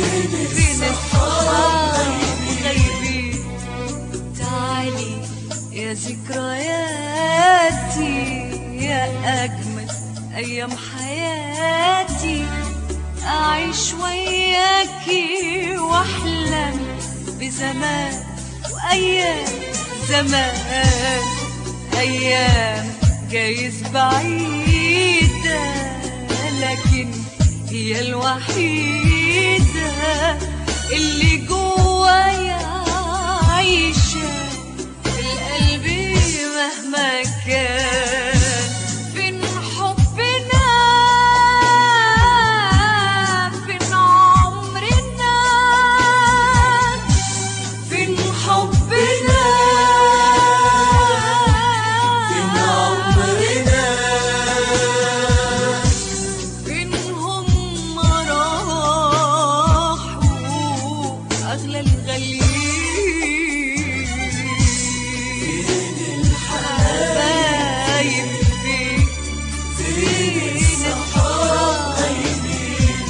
فين الصحاب غايبين تعالي يا ذكرياتي يا أجمل أيام حياتي أعيش وياكي وأحلم بزمان وأيام زمان أيام جايز بعيدة لكن هي الوحيدة اللي جوايا عايشة في القلب مهما كان فين حبنا فين عمرنا فين حبنا فين عمرنا فين هم راحوا أغلى الغاليين فين الحبايب حبايب فين فين فين الصحاب غايبين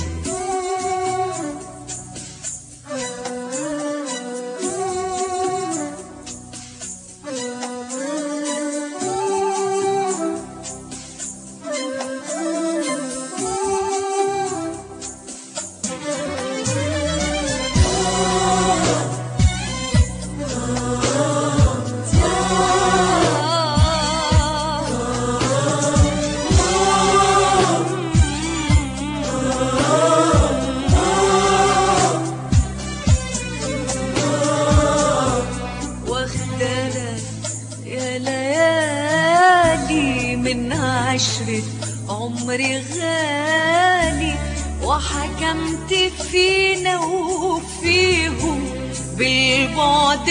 واخدلك يا ليالي من عشرة عمري غالي وحكمت فينا وفيهم بالبعد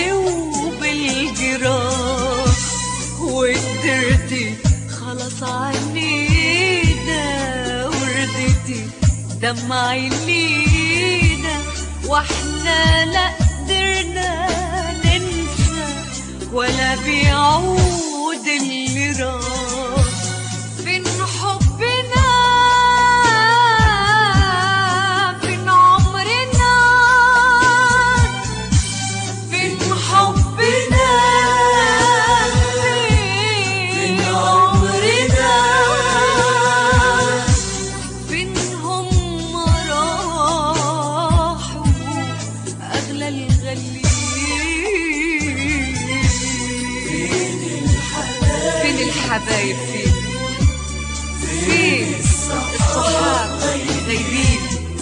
وبالجراح وقدرتي خلاص عنينا وردتي دمعي لينا واحنا لا قدرنا ننسى ولا بيعود اللي راح فين حبنا فين عمرنا فين حبنا فين عمرنا فين هم راحوا أغلى الغاليين فين الحبايب فين الحبايب فين فين الصحاب غايبين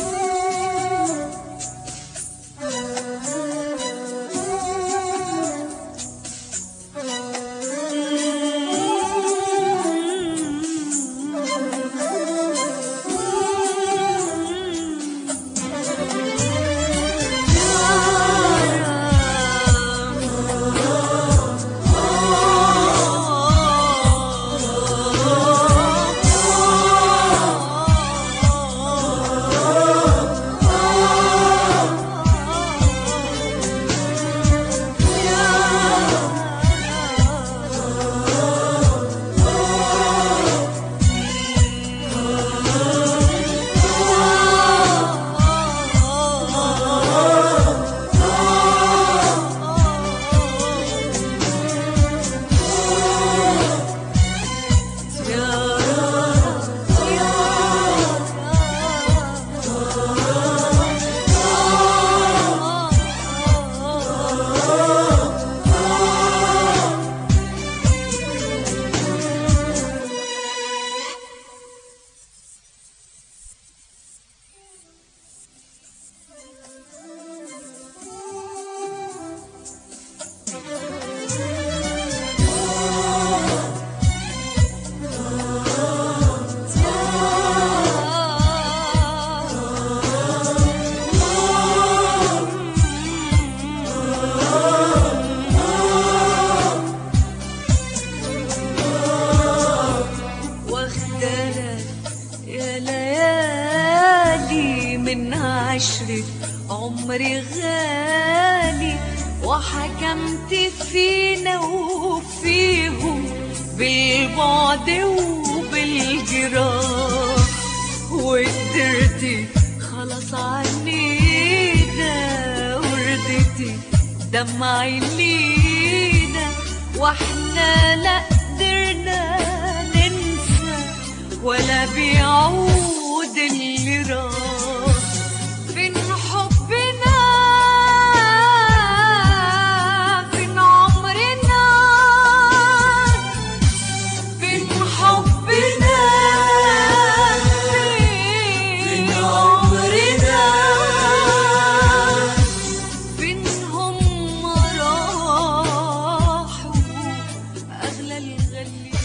واخدلك يا ليالي من عشرة عمري غالي وحكمت فينا وفيهم بالبعد وبالجراح وقدرتي خلاص عنينا دمعي لينا واحنا لا قدرنا ننسى ولا بيعود اللي راح فين حبنا فين عمرنا فين حبنا فين عمرنا فين هم راحوا أغلى الغالي